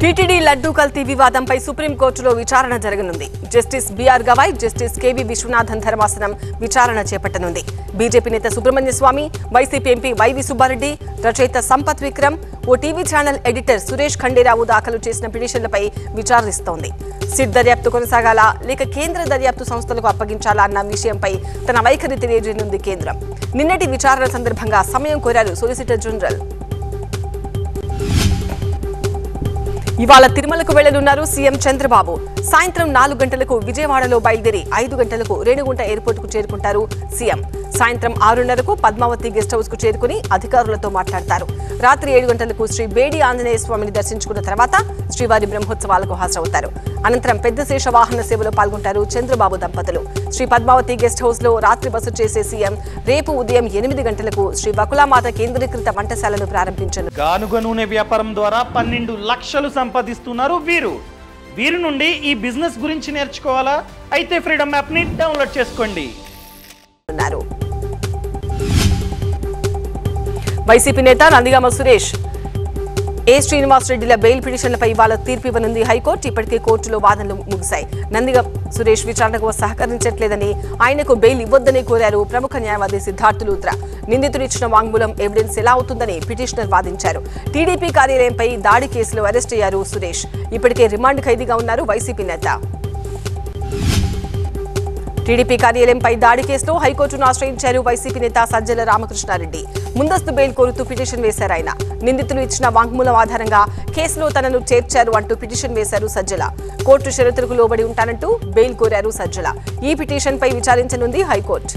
TTD laddu కల్తీ వివాదంపై సుప్రీంకోర్టులో విచారణ జరగనుంది justice BR Gavai justice KV Viswanathan ధర్మాసనం విచారణ చేపట్టనుంది బీజేపీ నేత Subrahmanya Swamy YCP MP YV Subbareddy రచయిత సంపత్ విక్రమ్ ఓ TV channel editor Suresh Khanderao దాఖలు చేసిన పిటిషన్లపై విచారిస్తోంది సిట్ దర్యాప్తు కొనసాగాల లేక కేంద్ర దర్యాప్తు సంస్థలకు అప్పగించాలా అన్న విషయంపై తన వైఖరి తెలియజేయనుంది కేంద్రం నిన్నటి విచారణ సందర్భంగా సమయం కోరారు సొలిసిటర్ జనరల్ ఇవాళ తిరుమలకు వెళ్లనున్నారు సీఎం చంద్రబాబు సాయంత్రం నాలుగు గంటలకు విజయవాడలో బయలుదేరి ఐదు గంటలకు రేణిగుంట ఎయిర్పోర్ట్ కు చేరుకుంటారు సీఎం సాయంత్రం ఆరున్నరకు పద్మావతి గెస్ట్ హౌస్ కు చేరుకుని అధికారులతో మాట్లాడతారు రాత్రి ఏడు గంటలకు శ్రీ బేడి ఆంజనేయ స్వామిని దర్శించుకున్న తర్వాత శ్రీవారి బ్రహ్మోత్సవాలకు హాజరవుతారు అనంతరం పెద్ద శేష వాహన సేవలో పాల్గొంటారు చంద్రబాబు దంపతులు శ్రీ పద్మావతి గెస్ట్ హౌస్ లో రాత్రి బస చేసే సీఎం రేపు ఉదయం ఎనిమిది గంటలకు శ్రీ బకులామాత కేంద్రీకృత వంటశాలను ప్రారంభించను గానుగ నూనె వ్యాపారం ద్వారా పన్నెండు లక్షలు సంపాదిస్తున్నారు వీరు వీరి నుండి ఈ బిజినెస్ గురించి నేర్చుకోవాలా అయితే ఫ్రీడమ్ యాప్ని డౌన్లోడ్ చేసుకోండి ఉన్నారు వైసీపీ నేత నందిగామ సురేష్ ఏ శ్రీనివాస్ రెడ్డిల బెయిల్ పిటిషన్లపై ఇవాళ తీర్పు ఇవ్వనుంది హైకోర్టు ఇప్పటికే కోర్టులో వాదనలు ముగిశాయి నందిగా సురేష్ విచారణకు సహకరించట్లేదని ఆయనకు బెయిల్ ఇవ్వొద్దని కోరారు ప్రముఖ న్యాయవాది సిద్ధార్థ్ లూత్రా నిందితుడు ఇచ్చిన వాంగ్మూలం ఎవిడెన్స్ ఎలా అవుతుందని పిటిషనర్ వాదించారు టీడీపీ కార్యాలయంపై దాడి కేసులో అరెస్ట్ అయ్యారు సురేష్ ఇప్పటికే రిమాండ్ ఖైదీగా ఉన్నారు వైసీపీ నేత టీడీపీ కార్యాలయంపై దాడి కేసులో హైకోర్టును ఆశ్రయించారు వైసీపీ నేత సజ్జల రామకృష్ణారెడ్డి ముందస్తు బెయిల్ కోరుతూ పిటిషన్ వేశారు ఆయన నిందితులు ఇచ్చిన వాంగ్మూలం ఆధారంగా కేసులో తనను చేర్చారు అంటూ పిటిషన్ వేశారు సజ్జల కోర్టు షరతులకు లోబడి ఉంటానంటూ బెయిల్ కోరారు సజ్జల ఈ పిటిషన్పై విచారించనుంది హైకోర్టు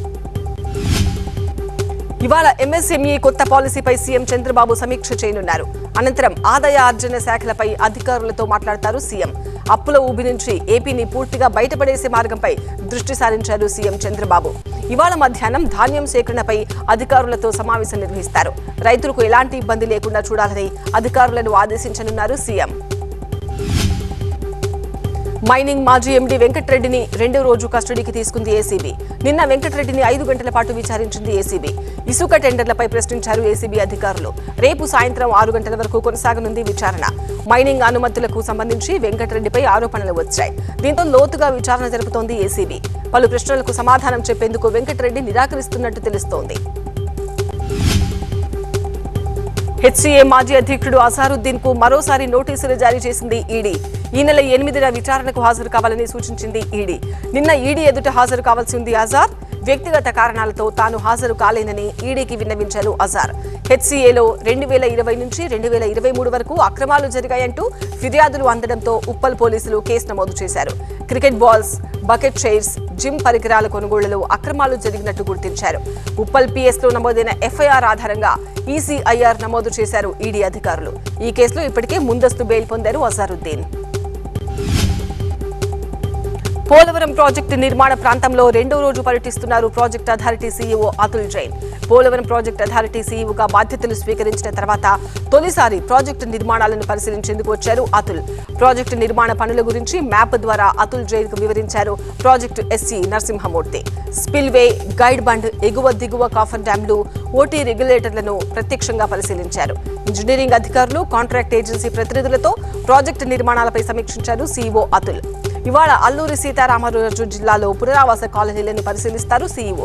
ఇవాళ ఎంఎస్ఎంఈ కొత్త పాలసీపై సీఎం చంద్రబాబు సమీక్ష చేయనున్నారు అనంతరం ఆదాయ ఆర్జన శాఖలపై అధికారులతో మాట్లాడతారు సీఎం అప్పుల ఊబి నుంచి ఏపీని పూర్తిగా బయటపడేసే మార్గంపై దృష్టి సారించారు సీఎం చంద్రబాబు ఇవాళ మధ్యాహ్నం ధాన్యం సేకరణపై అధికారులతో సమావేశం నిర్వహిస్తారు రైతులకు ఎలాంటి ఇబ్బంది లేకుండా చూడాలని అధికారులను ఆదేశించనున్నారు సీఎం మైనింగ్ మాజీ ఎండీ వెంకటరెడ్డిని రెండో రోజు కస్టడీకి తీసుకుంది ఏసీబీ నిన్న వెంకటరెడ్డిని ఐదు గంటల పాటు విచారించింది ఏసీబీ ఇసుక టెండర్లపై ప్రశ్నించారు ఏసీబీ అధికారులు రేపు సాయంత్రం ఆరు గంటల వరకు కొనసాగనుంది విచారణ మైనింగ్ అనుమతులకు సంబంధించి వెంకటరెడ్డిపై ఆరోపణలు వచ్చాయి దీంతో లోతుగా విచారణ జరుపుతోంది ఏసీబీ పలు ప్రశ్నలకు సమాధానం చెప్పేందుకు వెంకటరెడ్డి నిరాకరిస్తున్నట్టు తెలుస్తోంది హెచ్సీఏ మాజీ అధ్యక్షుడు అజారుద్దీన్ కు మరోసారి నోటీసులు జారీ చేసింది ఈడీ ఈ నెల ఎనిమిదిన విచారణకు హాజరు కావాలని సూచించింది ఈడీ నిన్న ఈడీ ఎదుట హాజరు కావాల్సి ఉంది అజార్ వ్యక్తిగత కారణాలతో తాను హాజరు కాలేనని ఈడీకి విన్నవించారు అజార్ హెచ్సీఏలో రెండు వేల ఇరవై నుంచి రెండు వేల ఇరవై మూడు వరకు అక్రమాలు జరిగాయంటూ ఫిర్యాదులు అందడంతో ఉప్పల్ పోలీసులు కేసు నమోదు చేశారు cricket balls bucket chairs gym పరికరాల కొనుగోళ్లలో అక్రమాలు జరిగినట్టు గుర్తించారు ఉప్పల్ పిఎస్ లో నమోదైన ఎఫ్ఐఆర్ ఆధారంగా ఈసీఐఆర్ నమోదు చేశారు ఈడీ అధికారులు ఈ కేసులో ఇప్పటికే ముందస్తు బెయిల్ పొందారు అజారుద్దీన్ పోలవరం ప్రాజెక్టు నిర్మాణ ప్రాంతంలో రెండో రోజు పర్యటిస్తున్నారు project authority CEO Atul Jain Polavaram project authority సీఈఓగా బాధ్యతలు స్వీకరించిన తర్వాత తొలిసారి ప్రాజెక్టు నిర్మాణాలను పరిశీలించేందుకు వచ్చారు అతుల్ ప్రాజెక్టు నిర్మాణ పనుల గురించి మ్యాప్ ద్వారా అతుల్ జైన్ కు వివరించారు project SE Narasimhamurthy spillway guide bund ఎగువ దిగువ కాఫర్ డ్యాంలు ఓటీ రెగ్యులేటర్లను ప్రత్యక్షంగా పరిశీలించారు ఇంజనీరింగ్ అధికారులు కాంట్రాక్ట్ ఏజెన్సీ ప్రతినిధులతో ప్రాజెక్టు నిర్మాణాలపై సమీక్షించారు సీఈఓ అతుల్ ఇవాళ అల్లూరి సీతారామరాజు జిల్లాలో పునరావాస కాలనీలను పరిశీలిస్తారు సీఈఓ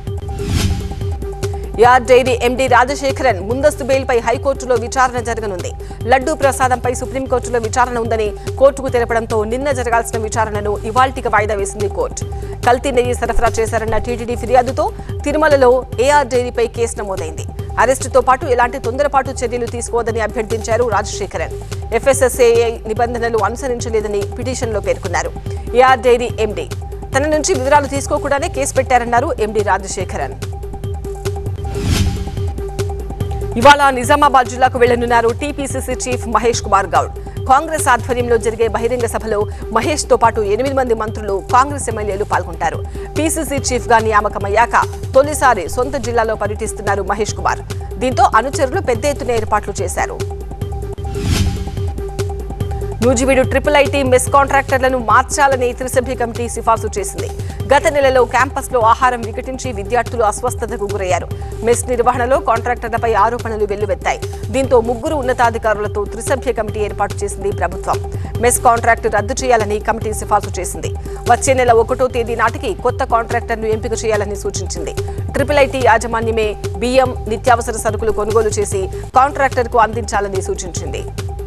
యార్ డైరీ ఎండీ రాజశేఖరన్ ముందస్తు బెయిల్పై హైకోర్టులో విచారణ జరగనుంది లడ్డూ ప్రసాదంపై సుప్రీంకోర్టులో విచారణ ఉందని కోర్టుకు తెలపడంతో నిన్న జరగాల్సిన విచారణను ఇవాల్టికి వాయిదా వేసింది కోర్టు కల్తీ నెయ్యి సరఫరా చేశారన్న టీటీడీ ఫిర్యాదుతో తిరుమలలో ఏఆర్ డైరీపై కేసు నమోదైంది అరెస్టుతో పాటు ఎలాంటి తొందరపాటు చర్యలు తీసుకోవద్దని అభ్యర్థించారు రాజశేఖరన్ ఎఫ్ఎస్ఎస్ఏఐ నిబంధనలు అనుసరించలేదని పిటిషన్లో పేర్కొన్నారు ఏఆర్ డైరీ ఎండీ తన నుంచి వివరాలు తీసుకోకుండానే కేసు పెట్టారన్నారు ఎండీ రాజశేఖరన్ ఇవాళ నిజామాబాద్ జిల్లాకు వెళ్లనున్నారు టీపీసీసీ చీఫ్ మహేష్ కుమార్ గౌడ్ కాంగ్రెస్ ఆధ్వర్యంలో జరిగే బహిరంగ సభలో మహేష్ తో పాటు ఎనిమిది మంది మంత్రులు కాంగ్రెస్ ఎమ్మెల్యేలు పాల్గొంటారు పీసీసీ చీఫ్ గా నియామకమయ్యాక తొలిసారి సొంత జిల్లాలో పర్యటిస్తున్నారు మహేష్ కుమార్ దీంతో అనుచరులు పెద్ద ఎత్తున ఏర్పాట్లు చేశారు నూజివీడు ట్రిపుల్ ఐటీ మెస్ కాంట్రాక్టర్లను మార్చాలని త్రిసభ్య కమిటీ సిఫార్సు చేసింది గత నెలలో క్యాంపస్లో ఆహారం వికటించి విద్యార్థులు అస్వస్థతకు గురయ్యారు మెస్ నిర్వహణలో కాంట్రాక్టర్లపై ఆరోపణలు వెల్లువెత్తాయి దీంతో ముగ్గురు ఉన్నతాధికారులతో త్రిసభ్య కమిటీ ఏర్పాటు చేసింది ప్రభుత్వం మెస్ కాంట్రాక్ట్ రద్దు చేయాలని కమిటీ సిఫార్సు చేసింది వచ్చే నెల ఒకటో తేదీ నాటికి కొత్త కాంట్రాక్టర్ను ఎంపిక చేయాలని సూచించింది ట్రిపుల్ ఐటీ యాజమాన్యమే బియ్యం నిత్యావసర సరుకులు కొనుగోలు చేసి కాంట్రాక్టర్కు అందించాలని సూచించింది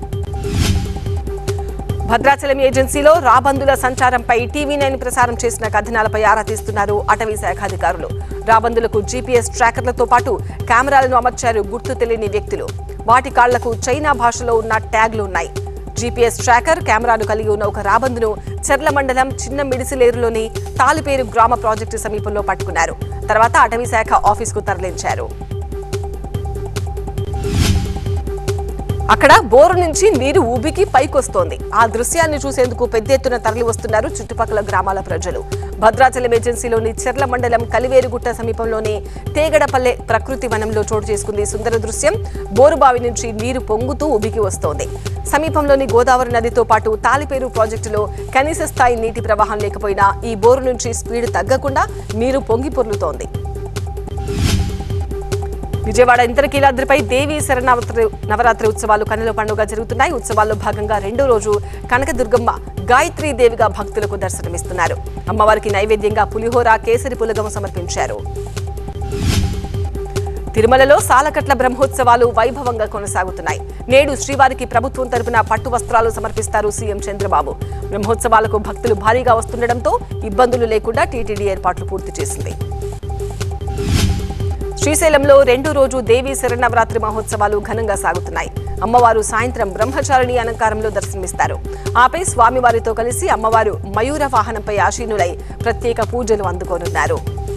భద్రాచలం ఏజెన్సీలో రాబందుల సంచారంపై టీవీ నైన్ ప్రసారం చేసిన కథనాలపై ఆరా తీస్తున్నారు అటవీ శాఖ అధికారులు రాబందులకు జీపీఎస్ ట్రాకర్లతో పాటు కెమెరాలను అమర్చారు గుర్తు తెలియని వ్యక్తులు వాటి కాళ్లకు చైనా భాషలో ఉన్న ట్యాగ్లు ఉన్నాయి జీపీఎస్ ట్రాకర్ కెమెరాను కలిగి ఉన్న ఒక రాబందును చెర్ల మండలం చిన్న మిడిసిలేరులోని తాలిపేరు గ్రామ ప్రాజెక్టు సమీపంలో పట్టుకున్నారు తర్వాత అటవీ శాఖ ఆఫీసుకు తరలించారు అక్కడ బోరు నుంచి నీరు ఉబికి పైకొస్తోంది ఆ దృశ్యాన్ని చూసేందుకు పెద్ద ఎత్తున తరలి వస్తున్నారు చుట్టుపక్కల గ్రామాల ప్రజలు భద్రాచలం ఏజెన్సీలోని చెర్ల మండలం కలివేరుగుట్ట సమీపంలోని తేగడపల్లె ప్రకృతి వనంలో చోటు చేసుకుంది ఈ సుందర దృశ్యం బోరుబావి నుంచి నీరు పొంగుతూ ఉబికి వస్తోంది సమీపంలోని గోదావరి నదితో పాటు తాలిపేరు ప్రాజెక్టులో కనీస స్థాయి నీటి ప్రవాహం లేకపోయినా ఈ బోరు నుంచి స్పీడ్ తగ్గకుండా నీరు పొంగి పొర్లుతోంది విజయవాడ ఇంద్రకీలాద్రిపై దేవీ శరణావత్రి నవరాత్రి ఉత్సవాలు కనుల పండుగ జరుగుతున్నాయి ఉత్సవాల్లో భాగంగా రెండో రోజు కనకదుర్గమ్మ గాయత్రీ దేవిగా భక్తులకు దర్శనమిస్తున్నారు అమ్మవారికి నైవేద్యంగా పులిహోర కేసరి పులగం సమర్పించారు తిరుమలలో సాలకట్ల బ్రహ్మోత్సవాలు వైభవంగా కొనసాగుతున్నాయి నేడు శ్రీవారికి ప్రభుత్వం తరపున పట్టు వస్త్రాలు సమర్పిస్తారు సీఎం చంద్రబాబు బ్రహ్మోత్సవాలకు భక్తులు భారీగా వస్తుండటంతో ఇబ్బందులు లేకుండా టీటీడీ ఏర్పాట్లు పూర్తి చేసింది శ్రీశైలంలో రెండో రోజు దేవీ శరణవరాత్రి మహోత్సవాలు ఘనంగా సాగుతున్నాయి అమ్మవారు సాయంత్రం బ్రహ్మచారిణి అలంకారంలో దర్శనమిస్తారు ఆపై స్వామివారితో కలిసి అమ్మవారు మయూర వాహనంపై ఆశీనులై ప్రత్యేక పూజలు అందుకోనున్నారు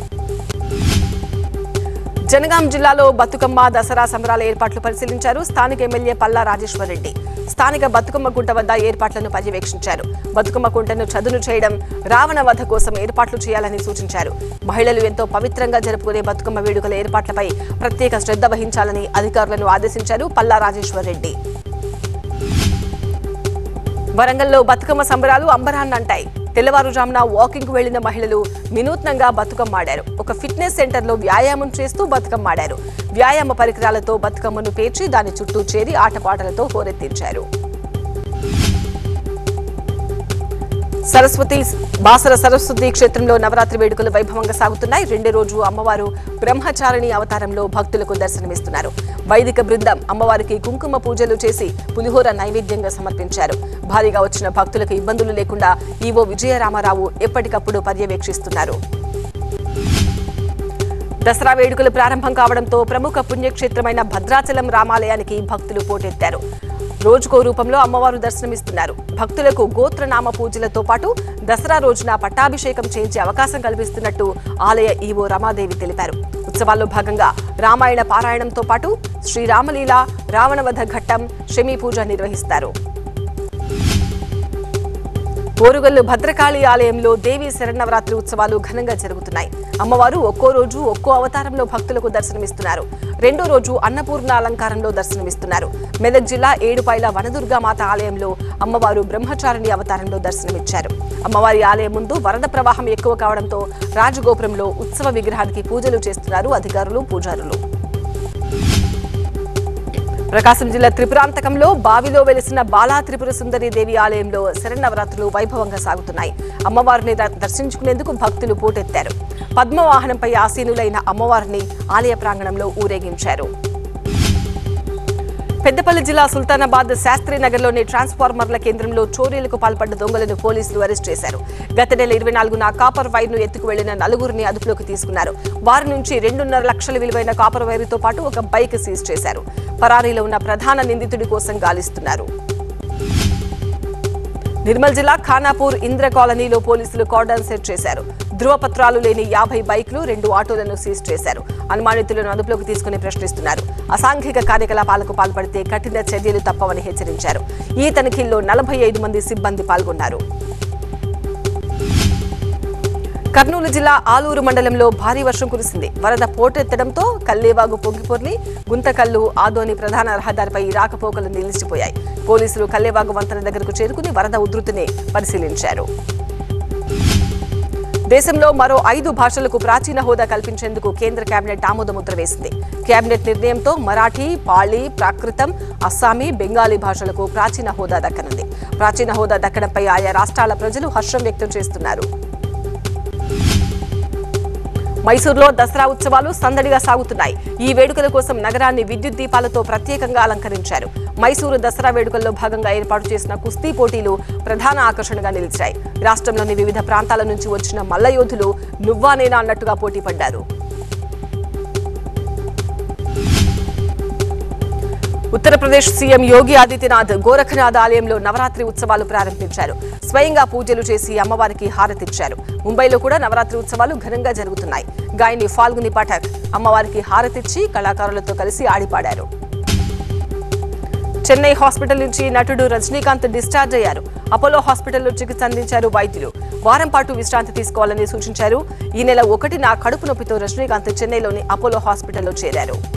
జనగాం జిల్లాలో బతుకమ్మ దసరా సంబరాల ఏర్పాట్లు పరిశీలించారు స్థానిక ఎమ్మెల్యే పల్లా రాజేశ్వర్ రెడ్డి స్థానిక బతుకమ్మ గుంట వద్ద ఏర్పాట్లను పర్యవేక్షించారు బతుకమ్మ కుంటను చదును చేయడం రావణ వధ కోసం ఏర్పాట్లు చేయాలని సూచించారు మహిళలు ఎంతో పవిత్రంగా జరుపుకునే బతుకమ్మ వేడుకల ఏర్పాట్లపై ప్రత్యేక శ్రద్ధ వహించాలని అధికారులను ఆదేశించారు పల్లా రాజేశ్వర్ రెడ్డి వరంగల్లో బతుకమ్మ సంబరాలు అంబరాన్నంటాయి తెల్లవారుజామున వాకింగ్ వెళ్లిన మహిళలు వినూత్నంగా బతుకమ్మ ఆడారు ఒక ఫిట్నెస్ సెంటర్లో వ్యాయామం చేస్తూ బతుకమ్మ ఆడారు వ్యాయామ పరికరాలతో బతుకమ్మను పేర్చి దాని చుట్టూ చేరి ఆటపాటలతో హోరెత్తించారు సరస్వతి బాసర సరస్వతి క్షేత్రంలో నవరాత్రి వేడుకలు వైభవంగా సాగుతున్నాయి రెండో రోజు అమ్మవారు బ్రహ్మచారిణి అవతారంలో భక్తులకు దర్శనమిస్తున్నారు వైదిక బృందం అమ్మవారికి కుంకుమ పూజలు చేసి పులిహోర నైవేద్యంగా సమర్పించారు భారీగా వచ్చిన భక్తులకు ఇబ్బందులు లేకుండా ఈవో విజయరామారావు ఎప్పటికప్పుడు పర్యవేక్షిస్తున్నారు దసరా వేడుకలు ప్రారంభం కావడంతో ప్రముఖ పుణ్యక్షేత్రమైన భద్రాచలం రామాలయానికి భక్తులు పోటెత్తారు రోజుకో రూపంలో అమ్మవారు దర్శనమిస్తున్నారు భక్తులకు గోత్రనామ పూజలతో పాటు దసరా రోజున పట్టాభిషేకం చేయించే అవకాశం కల్పిస్తున్నట్టు ఆలయ ఈవో రమాదేవి తెలిపారు ఉత్సవాల్లో భాగంగా రామాయణ పారాయణంతో పాటు శ్రీరామలీల రావణవధ ఘట్టం శమీ పూజ నిర్వహిస్తారు ఓరుగల్లు భద్రకాళి ఆలయంలో దేవీ శరణవరాత్రి ఉత్సవాలు ఘనంగా జరుగుతున్నాయి అమ్మవారు ఒక్కో రోజు ఒక్కో అవతారంలో భక్తులకు దర్శనమిస్తున్నారు రెండో రోజు అన్నపూర్ణ అలంకారంలో దర్శనమిస్తున్నారు మెదక్ జిల్లా ఏడుపాయల వనదుర్గా మాత ఆలయంలో అమ్మవారు బ్రహ్మచారిణి అవతారంలో దర్శనమిచ్చారు అమ్మవారి ఆలయం ముందు వరద ప్రవాహం ఎక్కువ కావడంతో రాజగోపురంలో ఉత్సవ విగ్రహానికి పూజలు చేస్తున్నారు అధికారులు పూజారులు ప్రకాశం జిల్లా త్రిపురాంతకంలో బావిలో వెలిసిన బాలా త్రిపుర సుందరి దేవి ఆలయంలో శరన్నవరాత్రులు వైభవంగా సాగుతున్నాయి అమ్మవారిని ద- దర్శించుకునేందుకు భక్తులు పోటెత్తారు పద్మవాహనంపై ఆసీనులైన అమ్మవారిని ఆలయ ప్రాంగణంలో ఊరేగించారు పెద్దపల్లి జిల్లా సుల్తానాబాద్ శాస్త్రి నగర్లోని ట్రాన్స్ఫార్మర్ల కేంద్రంలో చోరీలకు పాల్పడ్డ దొంగలను పోలీసులు అరెస్ట్ చేశారు గత నెల ఇరవై నాలుగున కాపర్ వైర్ను ఎత్తుకు వెళ్లిన నలుగురిని అదుపులోకి తీసుకున్నారు వారి నుంచి రెండున్నర లక్షల విలువైన కాపర్ వైరుతో పాటు ఒక బైక్ సీజ్ చేశారు పరారీలో ఉన్న ప్రధాన నిందితుడి కోసం గాలిస్తున్నారు నిర్మల్ జిల్లా ఖానాపూర్ ఇంద్ర కాలనీలో పోలీసులు కార్డన్ సెట్ చేశారు ధృవపత్రాలు లేని యాభై బైక్లు రెండు ఆటోలను సీజ్ చేశారు అనుమానితులను అదుపులోకి తీసుకుని ప్రశ్నిస్తున్నారు అసాంఘిక కార్యకలాపాలకు పాల్పడితే కఠిన చర్యలు తప్పవని హెచ్చరించారు ఈ తనిఖీల్లో నలభై ఐదు మంది సిబ్బంది పాల్గొన్నారు కర్నూలు జిల్లా ఆలూరు మండలంలో భారీ వర్షం కురిసింది వరద పోటెత్తడంతో కల్లేవాగు పొంగిపొర్లి గుంతకల్లు ఆదోని ప్రధాన రహదారిపై రాకపోకలు నిలిచిపోయాయి పోలీసులు కల్లేవాగు వంతెన దగ్గరకు చేరుకుని వరద ఉధృతిని పరిశీలించారు దేశంలో మరో ఐదు భాషలకు ప్రాచీన హోదా కల్పించేందుకు కేంద్ర కేబినెట్ ఆమోదముద్ర వేసింది కేబినెట్ నిర్ణయంతో మరాఠీ పాళీ ప్రాకృతం అస్సామీ బెంగాలీ భాషలకు ప్రాచీన హోదా దక్కనుంది ప్రాచీన హోదా దక్కడంపై ఆయా రాష్ట్రాల ప్రజలు హర్షం వ్యక్తం చేస్తున్నారు మైసూరులో దసరా ఉత్సవాలు సందడిగా సాగుతున్నాయి ఈ వేడుకల కోసం నగరాన్ని విద్యుత్ దీపాలతో ప్రత్యేకంగా అలంకరించారు మైసూరు దసరా వేడుకల్లో భాగంగా ఏర్పాటు చేసిన కుస్తీ పోటీలు ప్రధాన ఆకర్షణగా నిలిచాయి రాష్ట్రంలోని వివిధ ప్రాంతాల నుంచి వచ్చిన మల్ల యోధులు నువ్వానేనా అన్నట్టుగా పోటీ పడ్డారు ఉత్తరప్రదేశ్ సీఎం యోగి ఆదిత్యనాథ్ గోరఖనాథ్ ఆలయంలో నవరాత్రి ఉత్సవాలు ప్రారంభించారు స్వయంగా పూజలు చేసి అమ్మవారికి హారతిచ్చారు ముంబైలో కూడా నవరాత్రి ఉత్సవాలు ఘనంగా జరుగుతున్నాయి గాయని ఫాల్గుని పాఠక్ అమ్మవారికి హారతిచ్చి కళాకారులతో కలిసి ఆడిపాడారు చెన్నై హాస్పిటల్ నుంచి నటుడు రజనీకాంత్ డిశ్చార్జ్ అయ్యారు అపోలో హాస్పిటల్లో చికిత్స అందించారు వైద్యులు వారం పాటు విశ్రాంతి తీసుకోవాలని సూచించారు ఈ నెల ఒకటిన కడుపు నొప్పితో రజనీకాంత్ చెన్నైలోని అపోలో హాస్పిటల్లో చేరారు